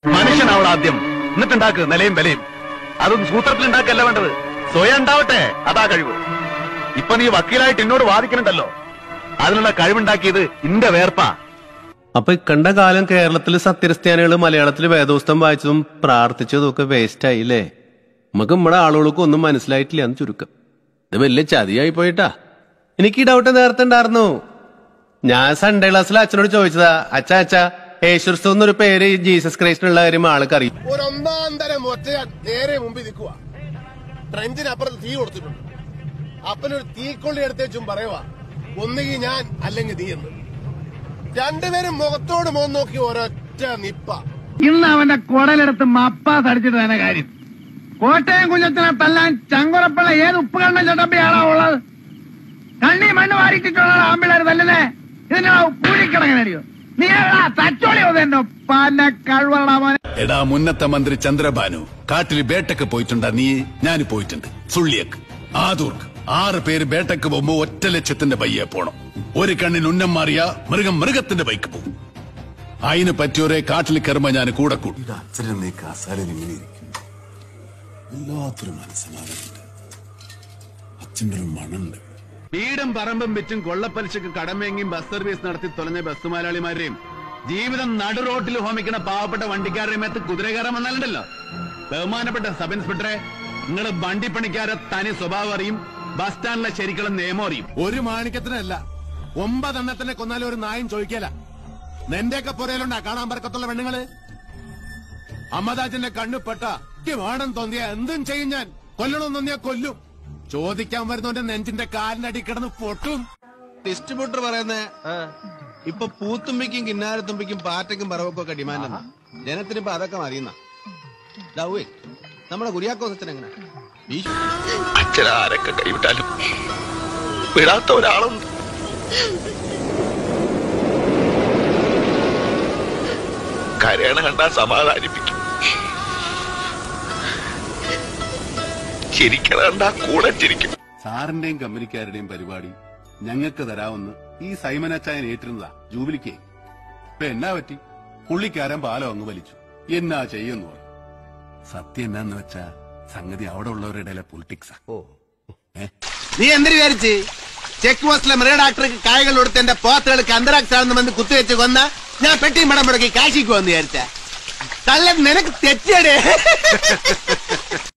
മനുഷ്യനാവണം ആദ്യം എന്നിട്ടുണ്ടാക്ക് നിലയും വിലയും അതൊന്നും സൂത്രത്തിൽ ഉണ്ടാക്കല്ല വേണ്ടത് സ്വയം ഉണ്ടാവട്ടെ അതാ കഴിവ് ഇപ്പൊ നീ വക്കീലായിട്ട് എന്നോട് വാദിക്കണുണ്ടല്ലോ അതിനുള്ള കഴിവുണ്ടാക്കിയത് ഇന്റെ വേർപ്പാ അപ്പൊ ഇക്കണ്ട കാലം കേരളത്തില് സത്യക്രിസ്ത്യാനികൾ മലയാളത്തിൽ വേദോസ്തം വായിച്ചതും പ്രാർത്ഥിച്ചതും ഒക്കെ വേസ്റ്റ് ആയില്ലേ നമുക്ക് നമ്മുടെ ആളുകൾക്ക് ഒന്നും മനസ്സിലായിട്ടില്ല എന്ന് ചുരുക്കം ഇത് വലിയ ചതിയായി പോയിട്ടാ എനിക്ക് ഈ ഡൗട്ട് നേരത്തെ ഉണ്ടായിരുന്നു ഞാൻ സൺഡേ ക്ലാസ്സിൽ അച്ഛനോട് ചോദിച്ചതാ അച്ഛാ അച്ഛാ യേശുക്രിസ്തു എന്നൊരു പേര് ഈ ജീസസ് ക്രൈസ്റ്റിനുള്ള കാര്യം ആൾക്ക് അറിയും ഒരു ഒന്നാം തരം ഒറ്റയാൻ നേരെ മുമ്പിൽ നിൽക്കുക ട്രെഞ്ചിനപ്പുറത്ത് തീ കൊടുത്തിട്ടുണ്ട് അപ്പനൊരു തീക്കൊള്ളി എടുത്തേച്ചും പറയുക ഒന്നുകിൽ ഞാൻ അല്ലെങ്കിൽ നീ എന്ന് രണ്ടുപേരും മുഖത്തോട് മുഖം നോക്കി ഒരൊറ്റ നിപ്പ ഇന്ന് അവന്റെ കുടലെടുത്ത് മപ്പാസ് അടിച്ചിട്ട് തന്നെ കാര്യം കോട്ടയം കുഞ്ഞത്തിനെ തല്ലാൻ ചങ്കുറപ്പുള്ള ഏത് ഉപ്പ് കണ്ണ ചട്ടമ്പിയാണോ ഉള്ളത് കണ്ണി മണ്ണ് വാരിച്ചിട്ടുള്ള ആമ്പിളർ തല്ലുന്നേ ഇതിന് പൂഴിക്കിടങ്ങനടിയോ നീ ഏതാ തച്ചോളി എന്റെ പല കഴിവറടാ മോനെ എടാ മുന്നത്തെ മന്ത്രി ചന്ദ്രബാനു കാട്ടിൽ ബേട്ടക്ക് പോയിട്ടുണ്ടാ നീ ഞാൻ പോയിട്ടുണ്ട് സുള്ളിയക്ക് ആദൂർക്ക് ആറ് പേര് ബേട്ടക്ക് പോകുമ്പോ ഒറ്റ ലക്ഷ്യത്തിന്റെ പയ്യെ പോണം ഒരു കണ്ണിന് ഉന്നം മാറിയ മൃഗം മൃഗത്തിന്റെ ബൈക്ക് പോകും അതിന് പറ്റിയൊരേ കാട്ടിൽ കയറുമ്പോ ഞാൻ കൂടെ കൂടി അച്ഛനെ നീ കസാലയിൽ ഇങ്ങനെ ഇരിക്കും വല്ലാത്തൊരു മനസ്സമാധാനമുണ്ട് അച്ഛൻ്റെ ഒരു മണുണ്ട് വീടും പറമ്പും വിറ്റും കൊള്ളപ്പലിശക്ക് കടമേങ്ങിയും ബസ് സർവീസ് നടത്തി തുലഞ്ഞ ബസ് മുതലാളിമാരെയും ജീവിതം നടു റോട്ടിൽ ഹോമിക്കണ പാവപ്പെട്ട വണ്ടിക്കാരുടെ മേത്ത് കുതിര കയറാൻ വന്നാലുണ്ടല്ലോ ബഹുമാനപ്പെട്ട സബ് ഇൻസ്പെക്ടറെ നിങ്ങൾ വണ്ടിപ്പണിക്കാരെ തനി സ്വഭാവം അറിയും ബസ് സ്റ്റാൻഡിലെ ശരിക്കുള്ള നിയമം അറിയും ഒരു മാണിക്യത്തിനല്ല ഒമ്പതെണ്ണത്തിനെ കൊന്നാലും ഒരു നായും ചോദിക്കല നിന്റെയൊക്കെ പുറയിലുണ്ടാ കാണാൻ പറക്കത്തുള്ള പെണ്ണുങ്ങള് അമ്മദാജന്റെ കണ്ണു പെട്ട എനിക്ക് വേണം തോന്നിയ എന്തും ചെയ്യും ഞാൻ കൊല്ലണം തോന്നിയ കൊല്ലും ചോദിക്കാൻ വരുന്നവന്റെ നെഞ്ചിന്റെ കാലിനടി കിടന്ന് പൊട്ടും ഡിസ്ട്രിബ്യൂട്ടർ പറയുന്നത് ഇപ്പൊ പൂത്തുമ്പിക്കും കിന്നാരത്തുമ്പിക്കും പാറ്റയ്ക്കും പറവക്കും ഒക്കെ ഡിമാൻഡ് ജനത്തിന് ഇപ്പൊ അതൊക്കെ മതിയുന്ന ഡൗവേ നമ്മുടെ കുര്യാക്കോസത്തിന് എങ്ങനെ അച്ഛനാരൊക്കെ കൈവിട്ടാലും വിടാത്ത ഒരാളുണ്ട് കരയണ കണ്ടാൽ സമാധാനിപ്പിക്കും ചിരിക്കണ കണ്ടാ കൂടെ ചിരിക്കും സാറിന്റെയും കമ്പനിക്കാരുടെയും പരിപാടി ഞങ്ങൾക്ക് തരാമെന്ന് ഈ സൈമൻ അച്ചായൻ ഏറ്റിരുന്നതാ ജൂബിലിക്ക് ഇപ്പൊ എന്നാ പറ്റി പുള്ളിക്കാരൻ പാലം അങ്ങ് വലിച്ചു എന്നാ ചെയ്യുന്നു പറഞ്ഞു സത്യം എന്നാന്ന് വെച്ചാ സംഗതി അവിടെ ഉള്ളവരുടെ ഇടയിലെ പൊളിറ്റിക്സാ നീ എന്തിനു വിചാരിച്ച് ചെക്ക് പോസ്റ്റിലെ മൃഗ ഡോക്ടർക്ക് കായകൾ കൊടുത്ത് എന്റെ പോത്തുകൾക്ക് അന്തരാക്സ് ആണെന്ന് വന്ന് കുത്തിവെച്ച് കൊന്ന ഞാൻ പെട്ടിയും പടം മുടക്കി കാശിക്ക് വന്ന് വിചാരിച്ച തല്ല നിനക്ക് തെറ്റിയടേ